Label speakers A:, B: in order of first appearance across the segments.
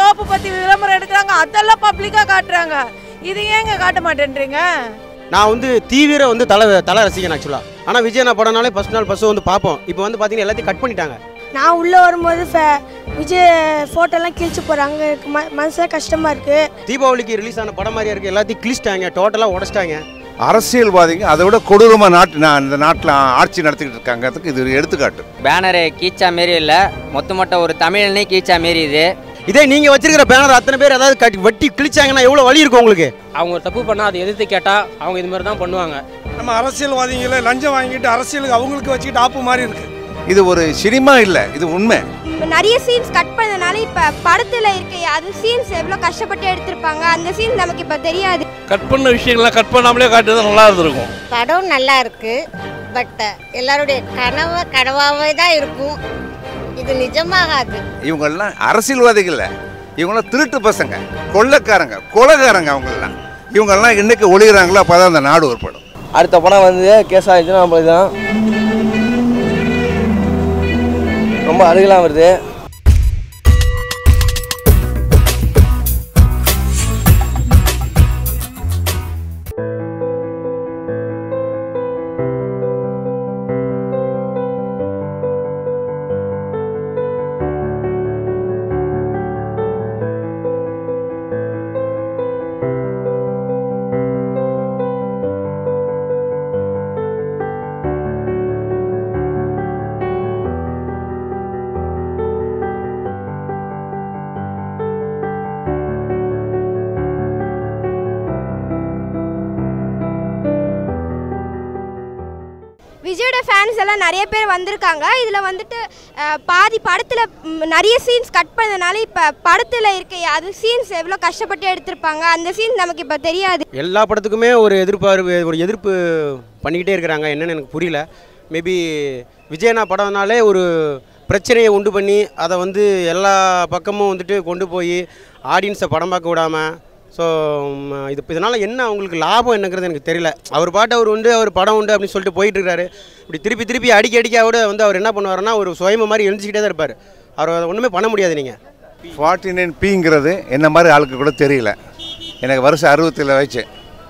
A: Soap பற்றி விளம்பரம் எடுக்கிறாங்க அதெல்லாம் பப்ளிக்காக காட்டுறாங்க இது ஏங்க காட்ட மாட்டேன்றீங்க
B: நான் வந்து தீவிர வந்து தலை தலை ரசிகன் ஆக்சுவலாக ஆனால் விஜய் நான் படம்னாலே ஃபஸ்ட் நாள் ஃபஸ்ட்டு வந்து பார்ப்போம் இப்போ வந்து பார்த்தீங்கன்னா எல்லாத்தையும் கட் பண்ணிட்டாங்க
C: நான் உள்ளே வரும்போது ஃபே- விஜய் ஃபோட்டோலாம் கிழிச்சு போகிறாங்க எனக்கு ம மனசில் கஷ்டமாக இருக்குது
B: தீபாவளிக்கு ரிலீஸ் ஆன படம் மாதிரியா இருக்குது எல்லாத்தையும் கிழிச்சிட்டாங்க டோட்டலாக உடச்சிட்டாங்க
D: அரசியல்வாதிங்க அதை விட கொடூரமாக நாட்டு நான் இந்த நாட்டில் ஆட்சி நடத்திக்கிட்டு இருக்காங்கிறதுக்கு இது ஒரு எடுத்துக்காட்டு
E: பேனரு கீச்சா மாரி இல்லை மொத்த மொத்த ஒரு தமிழனே கீச்சா மாரி இது
B: இதே நீங்கள் வச்சிருக்கிற பேனர் அத்தனை பேர் ஏதாவது கட்டி வெட்டி கிழிச்சாங்கன்னா எவ்வளோ வலி இருக்கும் உங்களுக்கு
F: அவங்க ஒரு தப்பு பண்ணால் அதை எதிர்த்து கேட்டால் அவங்க இது மாதிரி தான் பண்ணுவாங்க
G: நம்ம அரசியல்வாதிகளை லஞ்சம் வாங்கிட்டு அரசியலுக்கு அவங்களுக்கு வச்சுக்கிட்டு ஆப்பு மாதிரி இருக்கு
D: இது ஒரு சினிமா இல்லை இது உண்மை
C: நிறைய சீன்ஸ் கட் பண்ணதுனால இப்போ படத்தில் இருக்க அது சீன்ஸ் எவ்வளோ கஷ்டப்பட்டு எடுத்திருப்பாங்க அந்த சீன்ஸ் நமக்கு இப்போ தெரியாது
H: கட் பண்ண விஷயங்களை கட் பண்ணாமலே காட்டுறது நல்லா இருந்திருக்கும்
I: படம் நல்லா இருக்கு பட் எல்லாருடைய கனவு கனவாகவே தான் இருக்கும் இது நிஜமாகாது
D: இவங்கெல்லாம் அரசியல்வாதிகள் இல்லை இவங்கெல்லாம் திருட்டு பசங்க கொள்ளைக்காரங்க கொலைகாரங்க அவங்கெல்லாம் இவங்கெல்லாம் என்னைக்கு ஒளிகிறாங்களோ அப்போ தான் அந்த நாடு உருப்படும்
J: அடுத்த படம் வந்து கேஸ் ஆகிடுச்சுன்னா நம்மளுக்கு தான் ரொம்ப அழுகலாம் வருது
C: விஜயோட ஃபேன்ஸ் எல்லாம் நிறைய பேர் வந்திருக்காங்க இதில் வந்துட்டு அஹ், பாதி படத்தில் நிறைய சீன்ஸ் கட் பண்ணதுனால இப்போ படத்தில் இருக்க அது சீன்ஸ் எவ்வளோ கஷ்டப்பட்டு எடுத்திருப்பாங்க அந்த சீன்ஸ் நமக்கு இப்போ தெரியாது
B: எல்லா படத்துக்குமே ஒரு எதிர்பார்ப்பு ஒரு எதிர்ப்பு பண்ணிக்கிட்டே இருக்கிறாங்க என்னன்னு எனக்கு புரியல மேபி விஜயனா படம்னாலே ஒரு பிரச்சனையை உண்டு பண்ணி அதை வந்து எல்லா பக்கமும் வந்துட்டு கொண்டு போய் ஆடியன்ஸை படம் பார்க்க விடாமல் ஸோ இது இதனால் என்ன அவங்களுக்கு லாபம் என்னங்கிறது எனக்கு தெரியல அவர் பாட்டு அவர் உண்டு அவர் படம் உண்டு அப்படின்னு சொல்லிட்டு போயிட்டு இருக்காரு இப்படி திருப்பி திருப்பி அடிக்க அடிக்க கூட வந்து அவர் என்ன பண்ணுவாருன்னா ஒரு சுயம மாதிரி எழுஞ்சிக்கிட்டே தான் இருப்பார் அவர் அதை ஒன்றுமே பண்ண முடியாது நீங்கள்
D: ஃபார்ட்டி நைன் பிங்கிறது என்ன மாதிரி ஆளுக்கு கூட தெரியல எனக்கு வருஷம் அறுபத்தில் வயசு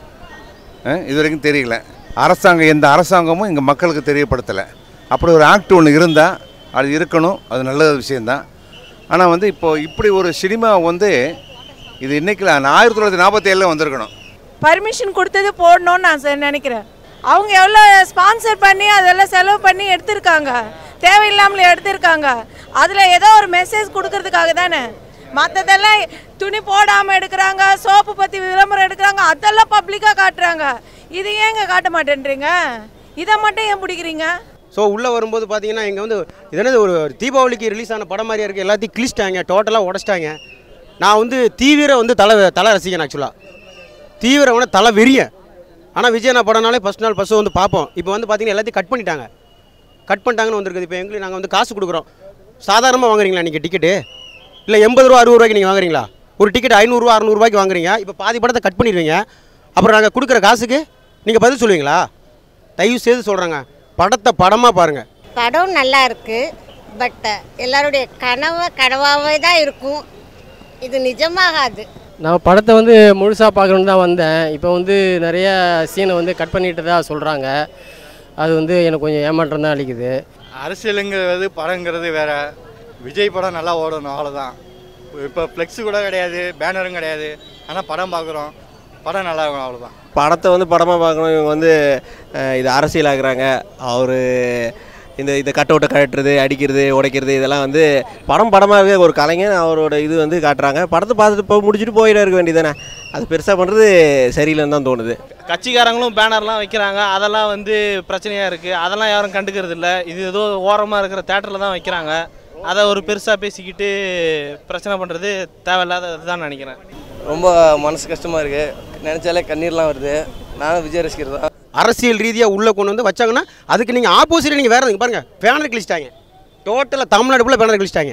D: அஹ், இது வரைக்கும் தெரியல அரசாங்கம் எந்த அரசாங்கமும் இங்கே மக்களுக்கு தெரியப்படுத்தலை அப்படி ஒரு ஆக்ட் ஒன்று இருந்தால் அது இருக்கணும் அது நல்ல விஷயந்தான் ஆனால் வந்து இப்போ இப்படி ஒரு சினிமா வந்து இது இன்னைக்கு நான் ஆயிரத்தி தொள்ளாயிரத்தி நாற்பத்தி ஏழில் வந்திருக்கணும்
A: பர்மிஷன் கொடுத்தது போடணும்னு நான் ச- நினைக்கிறேன் அவங்க எவ்வளோ ஸ்பான்சர் பண்ணி அதெல்லாம் செலவு பண்ணி எடுத்திருக்காங்க தேவையில்லாமல் எடுத்திருக்காங்க அதில் ஏதோ ஒரு மெசேஜ் கொடுக்கறதுக்காக தானே மற்றதெல்லாம் துணி போடாமல் எடுக்கிறாங்க சோப்பு பற்றி விளம்பரம் எடுக்கிறாங்க அதெல்லாம் பப்ளிக்காக காட்டுறாங்க இது ஏங்க காட்ட மாட்டேன்றீங்க இதை மட்டும் ஏன் பிடிக்கிறீங்க
B: ஸோ உள்ளே வரும்போது பார்த்தீங்கன்னா இங்கே வந்து இது என்னது ஒரு ஒரு தீபாவளிக்கு ரிலீஸ் ஆன படம் மாதிரியா இருக்குது எல்லாத்தையும் கிழிச்சிட்டாங்க டோட்டலாக உடச்சிட்டாங்க நான் வந்து தீவிர வந்து தலை தலை ரசிகன் ஆக்சுவலாக தீவிரமான தலை வெறியன் ஆனால் விஜய் நான் படம்னாலே ஃபஸ்ட் நாள் ஃபஸ்ட்டு வந்து பார்ப்போம் இப்போ வந்து பார்த்தீங்கன்னா எல்லாத்தையும் கட் பண்ணிட்டாங்க கட் பண்ணிட்டாங்கன்னு வந்திருக்குது இப்போ எங்களுக்கு நாங்கள் வந்து காசு கொடுக்குறோம் சாதாரணமாக வாங்குறீங்களா நீங்கள் டிக்கெட்டு இல்லை எண்பது ரூபா அறுபது ரூபாய்க்கு நீங்கள் வாங்குறீங்களா ஒரு டிக்கெட் ஐநூறுரூவா அறநூறுபாய்க்கு வாங்குறீங்க இப்போ பாதி படத்தை கட் பண்ணிடுவீங்க அப்புறம் நாங்கள் கொடுக்குற காசுக்கு நீங்கள் பதில் சொல்லுவீங்களா தயவு செய்து சொல்கிறேங்க படத்தை படமாக பாருங்கள்
I: படம் நல்லா இருக்கு பட் எல்லாருடைய கனவு கனவாகவே தான் இருக்கும் இது நிஜமாகாது
F: நான் படத்தை வந்து முழுசாக பார்க்கணுன்னு தான் வந்தேன் இப்போ வந்து நிறைய சீனை வந்து கட் பண்ணிட்டு தான் சொல்கிறாங்க அது வந்து எனக்கு கொஞ்சம் ஏமாற்றம் தான் அளிக்குது
J: அரசியலுங்கிறது படங்கிறது வேற விஜய் படம் நல்லா ஓடணும் அவ்வளோதான் இப்போ ஃப்ளெக்ஸு கூட கிடையாது பேனரும் கிடையாது ஆனால் படம் பார்க்குறோம் படம் நல்லா இருக்கும் அவ்வளோதான்
K: படத்தை வந்து படமாக பார்க்கணும் இவங்க வந்து அஹ், இது அரசியலாக்குறாங்க அவர் இந்த இந்த கட் அவுட்டை கட்டுறது அடிக்கிறது உடைக்கிறது இதெல்லாம் வந்து படம் படமாகவே ஒரு கலைஞன் அவரோட இது வந்து காட்டுறாங்க படத்தை பார்த்துட்டு இப்போ முடிச்சுட்டு போயிட இருக்க வேண்டியதானே அது பெருசாக பண்ணுறது சரியில்லைன்னு தான் தோணுது
H: கட்சிக்காரங்களும் பேனர்லாம் வைக்கிறாங்க அதெல்லாம் வந்து பிரச்சனையாக இருக்குது அதெல்லாம் யாரும் கண்டுக்கிறது இல்லை இது ஏதோ ஓரமாக இருக்கிற தேட்டரில் தான் வைக்கிறாங்க அதை ஒரு பெருசாக பேசிக்கிட்டு பிரச்சனை பண்ணுறது தேவையில்லாதது தான் நினைக்கிறேன்
J: ரொம்ப மனசு கஷ்டமாக இருக்குது நினச்சாலே கண்ணீர்லாம் வருது நானும் விஜய் ரசிகர் தான்
B: அரசியல் ரீதியாக உள்ளே கொண்டு வந்து வச்சாங்கன்னா அதுக்கு நீங்கள் ஆப்போசிட் நீங்கள் வேறு பாருங்கள் பேனர் கிழிச்சிட்டாங்க டோட்டலாக தமிழ்நாடு ஃபுல்லாக பேனர் கிழிச்சிட்டாங்க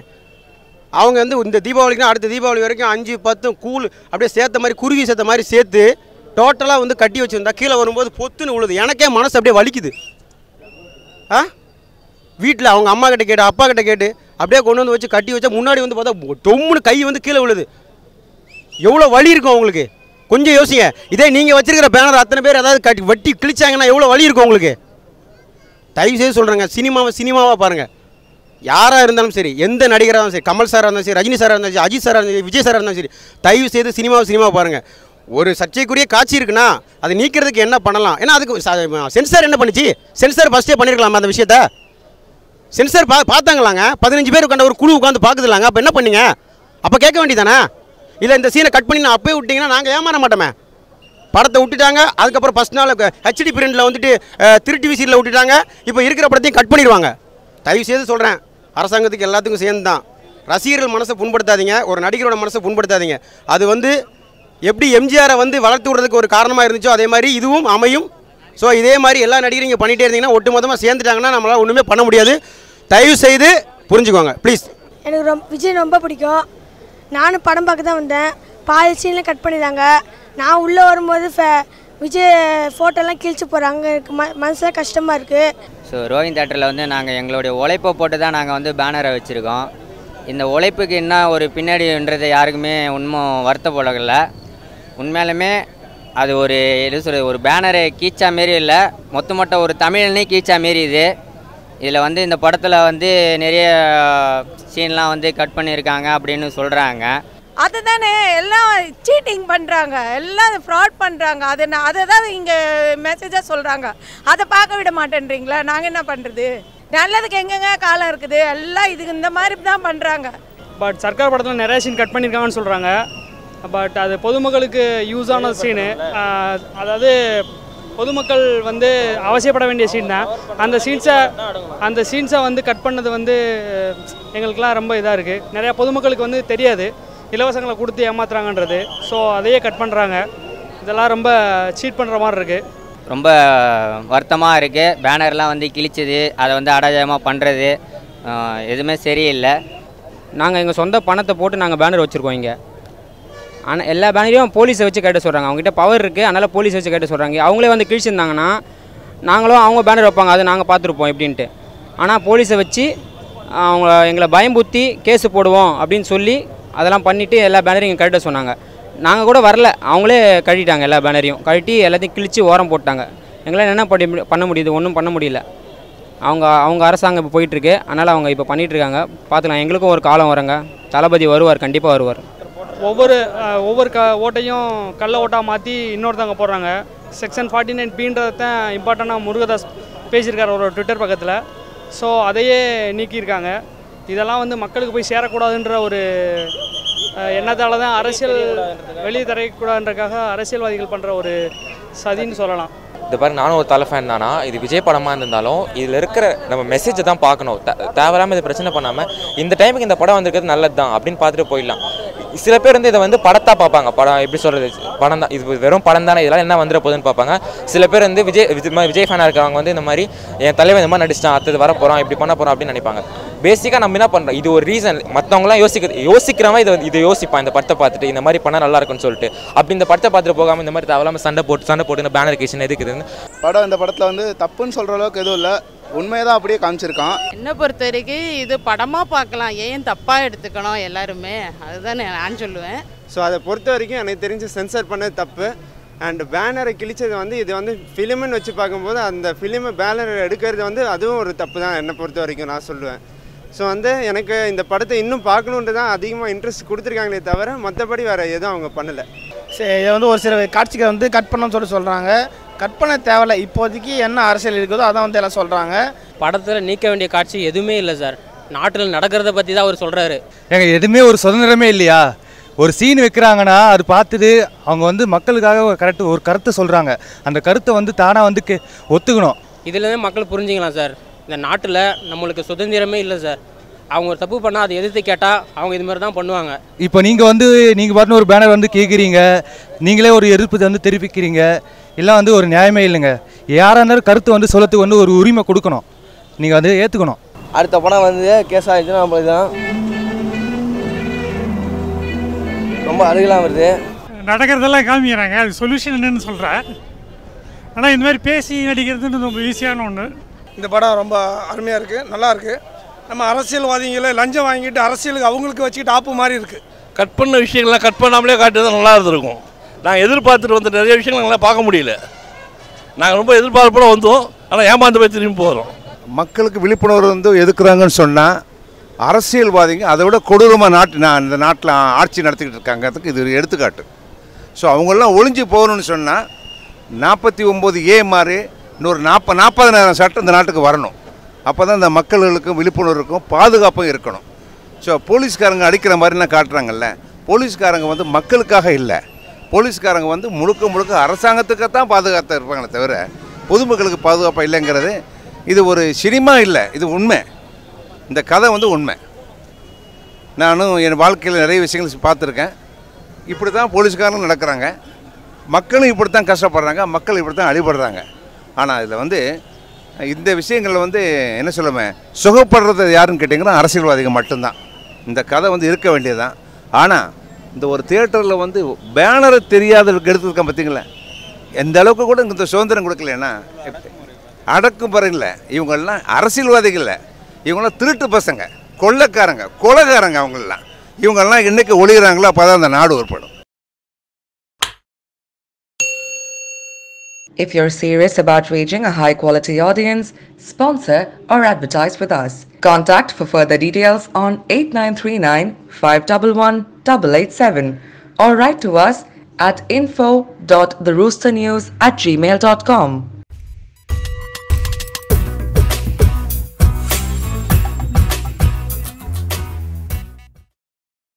B: அவங்க வந்து இந்த தீபாவளிக்குனா அடுத்த தீபாவளி வரைக்கும் அஞ்சு பத்தும் கூழ் அப்படியே சேர்த்த மாதிரி குருவி சேர்த்த மாதிரி சேர்த்து டோட்டலாக வந்து கட்டி வச்சுருந்தா கீழே வரும்போது பொத்துன்னு உழுது எனக்கே மனசு அப்படியே வலிக்குது ஆ வீட்டில் அவங்க அம்மா கிட்ட கேட்டு அப்பா கிட்ட கேட்டு அப்படியே கொண்டு வந்து வச்சு கட்டி வச்சா முன்னாடி வந்து பார்த்தா டொம்முன்னு கை வந்து கீழே விழுது எவ்வளோ வலி இருக்கும் உங்களுக்கு கொஞ்சம் யோசிங்க இதே நீங்கள் வச்சிருக்கிற பேனர் அத்தனை பேர் ஏதாவது கட்டி வெட்டி கிழிச்சாங்கன்னா எவ்வளோ வலி இருக்கும் உங்களுக்கு தயவு செய்து சொல்கிறேங்க சினிமாவை சினிமாவாக பாருங்கள் யாராக இருந்தாலும் சரி எந்த நடிகராக இருந்தாலும் சரி கமல் சாராக இருந்தாலும் சரி ரஜினி சாராக இருந்தாலும் சரி அஜித் சாராக இருந்தாலும் சரி விஜய் சாராக இருந்தாலும் சரி தயவு செய்து சினிமாவை சினிமாவை பாருங்கள் ஒரு சர்ச்சைக்குரிய காட்சி இருக்குன்னா அதை நீக்கிறதுக்கு என்ன பண்ணலாம் ஏன்னா அதுக்கு சென்சார் என்ன பண்ணுச்சு சென்சார் ஃபஸ்ட்டே பண்ணியிருக்கலாமா அந்த விஷயத்த சென்சார் பா பார்த்தாங்களாங்க பதினஞ்சு பேர் உட்காந்து ஒரு குழு உட்காந்து பார்க்குதுலாங்க அப்போ என்ன பண்ணீங்க அப்போ கேட்க வேண்டியதானே இல்லை இந்த சீனை கட் பண்ணி நான் அப்பயே விட்டிங்கன்னா நாங்கள் ஏமாற மாட்டோமே படத்தை விட்டுட்டாங்க அதுக்கப்புறம் ஃபஸ்ட் நாள் ஹெச்டி பிரிண்டில் வந்துட்டு அஹ், திருட்டு விசிறில் விட்டுட்டாங்க இப்போ இருக்கிற படத்தையும் கட் பண்ணிடுவாங்க தயவு செய்து சொல்கிறேன் அரசாங்கத்துக்கு எல்லாத்துக்கும் சேர்ந்து தான் ரசிகர்கள் மனசை புண்படுத்தாதீங்க ஒரு நடிகரோட மனசை புண்படுத்தாதீங்க அது வந்து எப்படி எம்ஜிஆரை வந்து வளர்த்து விடுறதுக்கு ஒரு காரணமாக இருந்துச்சோ அதே மாதிரி இதுவும் அமையும் ஸோ இதே மாதிரி எல்லா நடிகரும் இங்கே பண்ணிகிட்டே இருந்தீங்கன்னா ஒட்டுமொத்தமாக சேர்ந்துட்டாங்கன்னா நம்மளால் ஒன்றுமே பண்ண முடியாது தயவு செய்து புரிஞ்சுக்கோங்க ப்ளீஸ்
L: எனக்கு ரொம்ப விஜய் ரொம்ப பிடிக்கும் நானும் படம் பார்க்க தான் வந்தேன் பாதி சீனில் கட் பண்ணிட்டாங்க நான் உள்ளே வரும்போது ஃபே- விஜய் ஃபோட்டோலாம் கிழிச்சு போகிறாங்க எனக்கு ம மனசில் கஷ்டமாக இருக்குது
E: ஸோ ரோஹின் தேட்டரில் வந்து நாங்கள் எங்களுடைய உழைப்பை போட்டு தான் நாங்கள் வந்து பேனரை வச்சுருக்கோம் இந்த உழைப்புக்கு என்ன ஒரு பின்னாடின்றது யாருக்குமே உண்மை வருத்தப்படல உண்மையாலுமே அது ஒரு எது சொல்கிறது ஒரு பேனரை கீச்சா மாரி இல்லை மொத்த மொத்த ஒரு தமிழனே கீச்சா மாரி இது இதில் வந்து இந்த படத்தில் வந்து நிறைய சீன்லாம் வந்து கட் பண்ணியிருக்காங்க அப்படின்னு சொல்கிறாங்க
A: அதுதானே எல்லாம் சீட்டிங் பண்ணுறாங்க எல்லாம் ஃப்ராட் பண்ணுறாங்க அதை நான் அதை தான் இங்கே மெசேஜாக சொல்கிறாங்க அதை பார்க்க விட மாட்டேன்றீங்களா நாங்கள் என்ன பண்ணுறது நல்லதுக்கு எங்கெங்க காலம் இருக்குது எல்லாம் இதுக்கு இந்த மாதிரி தான் பண்ணுறாங்க
M: பட் சர்க்கார் படத்தில் நிறைய சீன் கட் பண்ணியிருக்காங்கன்னு சொல்கிறாங்க பட் அது பொதுமக்களுக்கு யூஸ் ஆன சீனு அதாவது பொதுமக்கள் வந்து அவசியப்பட வேண்டிய சீன் தான் அந்த சீன்ஸை அந்த சீன்ஸை வந்து கட் பண்ணது வந்து எங்களுக்கெல்லாம் ரொம்ப இதாக இருக்குது நிறையா பொதுமக்களுக்கு வந்து தெரியாது இலவசங்களை கொடுத்து ஏமாத்துறாங்கன்றது ஸோ அதையே கட் பண்ணுறாங்க இதெல்லாம் ரொம்ப சீட் பண்ணுற மாதிரி இருக்குது
E: ரொம்ப வருத்தமாக இருக்குது பேனர்லாம் வந்து கிழிச்சது அதை வந்து அடாஜகமாக பண்ணுறது எதுவுமே சரியில்லை
N: நாங்கள் எங்கள் சொந்த பணத்தை போட்டு நாங்கள் பேனர் வச்சுருக்கோம் இங்கே ஆனால் எல்லா பேனரையும் போலீஸை வச்சு கட்ட சொல்கிறாங்க அவங்ககிட்ட பவர் இருக்குது அதனால் போலீஸ் வச்சு கட்ட சொல்கிறாங்க அவங்களே வந்து கிழிச்சிருந்தாங்கன்னா நாங்களும் அவங்க பேனர் வைப்பாங்க அதை நாங்கள் பார்த்துருப்போம் எப்படின்ட்டு ஆனால் போலீஸை வச்சு அவங்க எங்களை பயம்புத்தி கேஸு போடுவோம் அப்படின்னு சொல்லி அதெல்லாம் பண்ணிவிட்டு எல்லா பேனரையும் இங்கே கழட்ட சொன்னாங்க நாங்கள் கூட வரல அவங்களே கழட்டிட்டாங்க எல்லா பேனரையும் கழட்டி எல்லாத்தையும் கிழிச்சு ஓரம் போட்டாங்க எங்களால் என்ன பண்ணி பண்ண முடியுது ஒன்றும் பண்ண முடியல அவங்க அவங்க அரசாங்கம் இப்போ போயிட்டுருக்கு அதனால் அவங்க இப்போ பண்ணிகிட்டு இருக்காங்க பார்த்துக்கலாம் எங்களுக்கும் ஒரு காலம் வருங்க தளபதி வருவார் கண்டிப்பாக வருவார்
M: ஒவ்வொரு அஹ், ஒவ்வொரு க ஓட்டையும் கள்ள ஓட்டாக மாற்றி இன்னொருத்தவங்க போடுறாங்க செக்ஷன் ஃபார்ட்டி நைன் பீன்றதான் இம்பார்ட்டண்ட்டாக முருகதாஸ் பேசியிருக்காரு ஒரு ட்விட்டர் பக்கத்தில் ஸோ அதையே நீக்கியிருக்காங்க இதெல்லாம் வந்து மக்களுக்கு போய் சேரக்கூடாதுன்ற ஒரு அஹ், எண்ணத்தால் தான் அரசியல் வெளியே தரக்கூடாதுன்றக்காக அரசியல்வாதிகள் பண்ணுற ஒரு சதின்னு சொல்லலாம்
O: இது பாருங்க நானும் ஒரு தலை ஃபேன் தானா இது விஜய் படமாக இருந்தாலும் இதில் இருக்கிற நம்ம மெசேஜை தான் பார்க்கணும் த- தேவையில்லாம இது பிரச்சனை பண்ணாமல் இந்த டைமுக்கு இந்த படம் வந்திருக்கிறது நல்லது தான் அப்படின்னு பார்த்துட்டு போயிடலாம் சில பேர் வந்து இதை வந்து படத்தா பார்ப்பாங்க படம் எப்படி சொல்கிறது படம் தான் இது வெறும் படம் தானே இதெல்லாம் என்ன வந்துட போகுதுன்னு பார்ப்பாங்க சில பேர் வந்து விஜய் இது மாதிரி விஜய் ஃபேனாக இருக்கவங்க வந்து இந்த மாதிரி என் தலைவன் இந்த மாதிரி நடிச்சிட்டான் அடுத்தது வர போகிறோம் இப்படி பண்ண போகிறோம் அப்படின்னு நினைப்பாங்க பேசிக்காக நம்ம என்ன பண்ணுறோம் இது ஒரு ரீசன் மற்றவங்களாம் யோசிக்க யோசிக்கிறவன் இதை இதை யோசிப்பான் இந்த படத்தை பார்த்துட்டு இந்த மாதிரி பண்ணால் நல்லா இருக்கும்னு சொல்லிட்டு அப்படி இந்த படத்தை பார்த்துட்டு போகாமல் இந்த மாதிரி தேவையில்லாம சண்டை போட்டு சண்டை போட்டு இந்த பேனர் கிஷன் எதுக்குதுன்னு
P: படம் இந்த படத்தில் வந்து தப்புன்னு சொல்கிற அளவுக்கு எதுவும் இல்லை உண்மையை தான் அப்படியே காமிச்சிருக்கான்
Q: என்னை பொறுத்த வரைக்கும் இது படமாக பார்க்கலாம் ஏன் தப்பாக எடுத்துக்கணும் எல்லாருமே அதுதான் நான் சொல்லுவேன்
R: ஸோ அதை பொறுத்த வரைக்கும் எனக்கு தெரிஞ்சு சென்சார் பண்ணது தப்பு அண்ட் பேனரை கிழிச்சது வந்து இது வந்து ஃபிலிம்னு வச்சு பார்க்கும்போது அந்த ஃபிலிமை பேனர் எடுக்கிறது வந்து அதுவும் ஒரு தப்பு தான் என்னை பொறுத்த வரைக்கும் நான் சொல்லுவேன் ஸோ வந்து எனக்கு இந்த படத்தை இன்னும் பார்க்கணுன்ட்டு தான் அதிகமாக இன்ட்ரெஸ்ட் கொடுத்துருக்காங்களே தவிர மற்றபடி வேறு எதுவும் அவங்க பண்ணலை
S: சரி இதை வந்து ஒரு சில காட்சிகளை வந்து கட் பண்ணணும்னு சொல்லி சொல்கிறாங்க கட் பண்ண தேவையில்ல இப்போதைக்கு என்ன அரசியல் இருக்குதோ அதான் வந்து எல்லாம் சொல்கிறாங்க
F: படத்தில் நீக்க வேண்டிய காட்சி எதுவுமே இல்லை சார் நாட்டில் நடக்கிறத பற்றி தான் அவர் சொல்கிறாரு
T: ஏங்க எதுவுமே ஒரு சுதந்திரமே இல்லையா ஒரு சீன் வைக்கிறாங்கன்னா அது பார்த்துட்டு அவங்க வந்து மக்களுக்காக ஒரு கரெக்ட் ஒரு கருத்தை சொல்கிறாங்க அந்த கருத்தை வந்து தானாக வந்து கே ஒத்துக்கணும்
F: இதுலேருந்து மக்கள் புரிஞ்சுக்கலாம் சார் இந்த நாட்டில் நம்மளுக்கு சுதந்திரமே இல்லை சார் அவங்க ஒரு தப்பு பண்ணால் அதை எதிர்த்து கேட்டால் அவங்க இது மாதிரி தான் பண்ணுவாங்க
T: இப்போ நீங்கள் வந்து நீங்கள் பாட்டுன்னு ஒரு பேனர் வந்து கேட்குறீங்க நீங்களே ஒரு எதிர்ப்பு வந்து தெரிவிக்கிறீங்க எல்லாம் வந்து ஒரு நியாயமே இல்லைங்க யாராக இருந்தாலும் கருத்து வந்து சொல்லத்துக்கு வந்து ஒரு உரிமை கொடுக்கணும் நீங்கள் வந்து ஏற்றுக்கணும்
U: அடுத்த படம் வந்து கேஸ் ஆகிடுச்சுன்னா நம்ம இதுதான் ரொம்ப அருகலாம் வருது
V: நடக்கிறதெல்லாம் காமிக்கிறாங்க அது சொல்யூஷன் என்னன்னு சொல்கிறேன் ஆனால் இந்த மாதிரி பேசி நடிக்கிறதுன்னு ரொம்ப ஈஸியான ஒன்று
C: இந்த படம் ரொம்ப அருமையாக இருக்குது நல்லா இருக்குது நம்ம அரசியல்வாதிகளை லஞ்சம் வாங்கிட்டு அரசியலுக்கு அவங்களுக்கு வச்சுக்கிட்டு ஆப்பு மாதிரி இருக்குது
G: கட் பண்ண விஷயங்கள்லாம் கட் பண்ணாமலே காட்டுறது நல்லா இருந்திருக்கும் நாங்கள் எதிர்பார்த்துட்டு வந்த நிறைய விஷயங்கள் எங்களால் பார்க்க முடியல நாங்கள் ரொம்ப எதிர்பார்ப்போட வந்தோம் ஆனால் ஏமாந்து போய் திரும்பி போகிறோம்
D: மக்களுக்கு விழிப்புணர்வு வந்து எதுக்குறாங்கன்னு சொன்னால் அரசியல்வாதிங்க அதை விட கொடூரமாக நாட்டு நான் இந்த நாட்டில் ஆட்சி நடத்திக்கிட்டு இருக்காங்கிறதுக்கு இது ஒரு எடுத்துக்காட்டு ஸோ அவங்கெல்லாம் ஒளிஞ்சு போகணும்னு சொன்னால் நாற்பத்தி ஒம்பது ஏ மாதிரி இன்னொரு நாற்பது நாற்பதனாயிரம் சட்டம் இந்த நாட்டுக்கு வரணும் அப்போ தான் இந்த மக்களுக்கும் விழிப்புணர்வு இருக்கும் பாதுகாப்பும் இருக்கணும் ஸோ போலீஸ்காரங்க அடிக்கிற மாதிரிலாம் காட்டுறாங்கல்ல போலீஸ்காரங்க வந்து மக்களுக்காக இல்லை போலீஸ்காரங்க வந்து முழுக்க முழுக்க அரசாங்கத்துக்கு தான் பாதுகாத்து இருப்பாங்களே தவிர பொதுமக்களுக்கு பாதுகாப்பாக இல்லைங்கிறது இது ஒரு சினிமா இல்லை இது உண்மை இந்த கதை வந்து உண்மை நானும் என் வாழ்க்கையில் நிறைய விஷயங்கள் பார்த்துருக்கேன் இப்படி தான் போலீஸ்காரங்களும் நடக்கிறாங்க மக்களும் இப்படி தான் கஷ்டப்படுறாங்க மக்கள் இப்படி தான் அடிபடுறாங்க ஆனால் இதில் வந்து இந்த விஷயங்களில் வந்து என்ன சொல்லுவேன் சுகப்படுறது யாருன்னு கேட்டிங்கன்னா அரசியல்வாதிகள் மட்டும்தான் இந்த கதை வந்து இருக்க வேண்டியதுதான் ஆனால் இந்த ஒரு தியேட்டரில் வந்து பேனரை தெரியாதவருக்கு எடுத்துருக்கேன் பார்த்தீங்களா எந்த அளவுக்கு கூட இந்த சுதந்திரம் கொடுக்கலன்னா அடக்குமுறை இல்லை இவங்கெல்லாம் அரசியல்வாதிகள் இல்லை இவங்கெல்லாம் திருட்டு பசங்க கொள்ளைக்காரங்க கொலைகாரங்க அவங்களெல்லாம் இவங்கெல்லாம் என்னைக்கு ஒளிகிறாங்களோ அப்போ தான் அந்த நாடு உருப்படும்
W: If you're serious about reaching a high quality audience, sponsor or advertise with us. Contact for further details on 8939 511 887 or write to us at info.theroosternews at gmail.com.